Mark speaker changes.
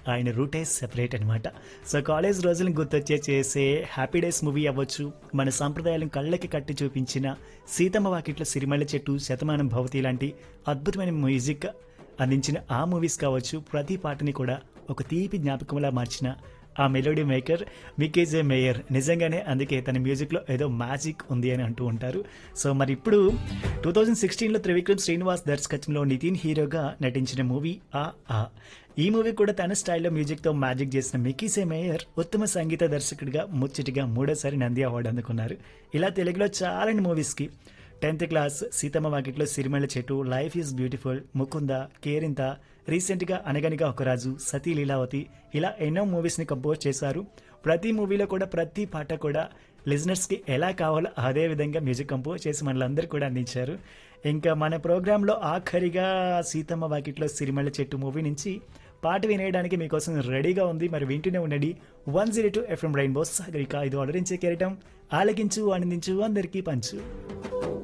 Speaker 1: ఆయన రూటే సెపరేట్ అనమాట సో కాలేజ్ రోజులను గుర్తొచ్చే చేసే హ్యాపీ డేస్ మూవీ అవ్వచ్చు మన సాంప్రదాయాలను కళ్ళకి కట్టి చూపించిన సీతమ్మ వాకిట్లో సిరిమల్ల చెట్టు శతమానం భవతి లాంటి అద్భుతమైన మ్యూజిక్ అందించిన ఆ మూవీస్ కావచ్చు ప్రతి పాటని కూడా ఒక తీపి జ్ఞాపకంలా మార్చిన ఆ మెలోడీ మేకర్ మికేజే మేయర్ నిజంగానే అందుకే తన మ్యూజిక్లో ఏదో మ్యాజిక్ ఉంది అని అంటూ ఉంటారు సో మరి ఇప్పుడు టూ థౌజండ్ సిక్స్టీన్లో త్రివిక్రమ్ శ్రీనివాస్ దర్శకత్వంలో నితిన్ హీరోగా నటించిన మూవీ ఆ ఆ ఈ మూవీ కూడా తన స్టైల్లో మ్యూజిక్తో మ్యాజిక్ చేసిన మికీసే మేయర్ ఉత్తమ సంగీత దర్శకుడిగా ముచ్చటిగా మూడోసారి నంది అవార్డు అందుకున్నారు ఇలా తెలుగులో చాలా మూవీస్కి tenth class Seethamma Vakitlo Sirimalle Chettu Life Is Beautiful Mukunda Kerintha రీసెంట్గా అనగనిగా ఒక రాజు సతీ లీలావతి ఇలా ఎన్నో మూవీస్ని కంపోజ్ చేశారు ప్రతి మూవీలో కూడా ప్రతి పాట కూడా లిజనర్స్కి ఎలా కావాలో అదే విధంగా మ్యూజిక్ కంపోజ్ చేసి మనలందరూ కూడా అందించారు ఇంకా మన ప్రోగ్రాంలో ఆఖరిగా సీతమ్మ వాకిట్లో సిరిమల్ల చెట్టు మూవీ నుంచి పాట వినేయడానికి మీకోసం రెడీగా ఉంది మరి వింటూనే ఉండండి one zero two FM Rainbow Sagarika ఇది ఆర్డరించే కెరటం ఆలకించు ఆనందించు అందరికీ పంచు